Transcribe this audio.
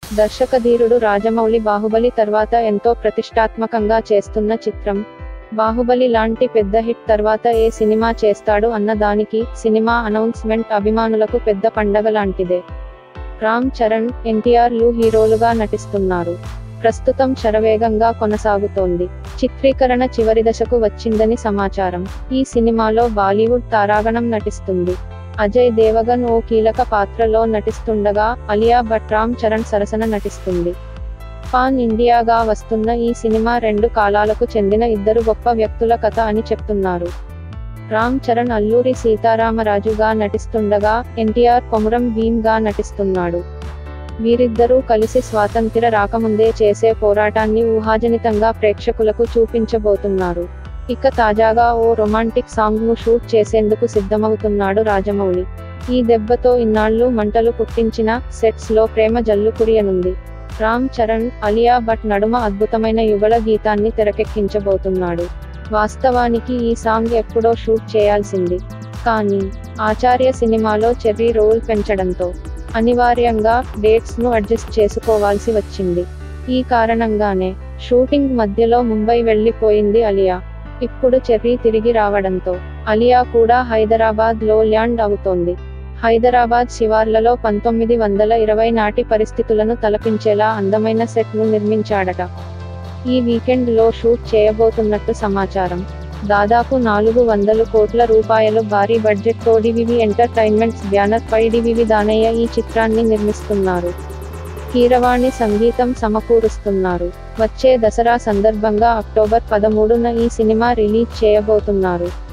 దర్శకధీరుడు రాజమౌళి బాహుబలి తర్వాత ఎంతో ప్రతిష్టాత్మకంగా చేస్తున్న చిత్రం బాహుబలి లాంటి పెద్ద హిట్ తర్వాత ఏ సినిమా చేస్తాడు అన్న దానికి సినిమా అనౌన్స్మెంట్ అభిమానులకు పెద్ద పండగ లాంటిదే రామ్ చరణ్ ఎన్టీఆర్ లు హీరోలుగా నటిస్తున్నారు ప్రస్తుతం శరవేగంగా కొనసాగుతోంది చిత్రీకరణ చివరి దశకు వచ్చిందని సమాచారం ఈ సినిమాలో బాలీవుడ్ తారాగణం నటిస్తుంది అజయ్ దేవగన్ ఓ కీలక పాత్రలో నటిస్తుండగా అలియా భట్ రామ్ చరణ్ సరసన నటిస్తుంది పాన్ ఇండియాగా వస్తున్న ఈ సినిమా రెండు కాలాలకు చెందిన ఇద్దరు గొప్ప వ్యక్తుల కథ అని చెప్తున్నారు రామ్ చరణ్ అల్లూరి సీతారామరాజుగా నటిస్తుండగా ఎన్టీఆర్ కొమురం భీమ్ గా నటిస్తున్నాడు వీరిద్దరూ కలిసి స్వాతంత్ర్య రాకముందే చేసే పోరాటాన్ని ఊహాజనితంగా ప్రేక్షకులకు చూపించబోతున్నారు ఇక తాజాగా ఓ రొమాంటిక్ సాంగ్ ను షూట్ చేసేందుకు సిద్ధమవుతున్నాడు రాజమౌళి ఈ దెబ్బతో ఇన్నాళ్లు మంటలు పుట్టించిన సెట్స్ లో ప్రేమ జల్లు కురియనుంది రామ్ చరణ్ అలియా భట్ నడుమ అద్భుతమైన యుగళ గీతాన్ని తెరకెక్కించబోతున్నాడు వాస్తవానికి ఈ సాంగ్ ఎప్పుడో షూట్ చేయాల్సింది కానీ ఆచార్య సినిమాలో చెర్రీ రోల్ పెంచడంతో అనివార్యంగా డేట్స్ ను అడ్జస్ట్ చేసుకోవాల్సి వచ్చింది ఈ కారణంగానే షూటింగ్ మధ్యలో ముంబై వెళ్లిపోయింది అలియా ఇప్పుడు చెర్రీ తిరిగి రావడంతో అలియా కూడా హైదరాబాద్ లో ల్యాండ్ అవుతోంది హైదరాబాద్ శివార్లలో పంతొమ్మిది వందల ఇరవై నాటి పరిస్థితులను తలపించేలా అందమైన సెట్ ను నిర్మించాడట ఈ వీకెండ్ లో షూట్ చేయబోతున్నట్టు సమాచారం దాదాపు నాలుగు వందలు కోట్ల రూపాయలు భారీ బడ్జెట్ తో డివివి ఎంటర్టైన్మెంట్స్ బ్యానర్ పై డివివి దానయ్య ఈ చిత్రాన్ని నిర్మిస్తున్నారు కీరవాణి సంగీతం సమకూరుస్తున్నారు వచ్చే దసరా సందర్భంగా అక్టోబర్ పదమూడున ఈ సినిమా రిలీజ్ చేయబోతున్నారు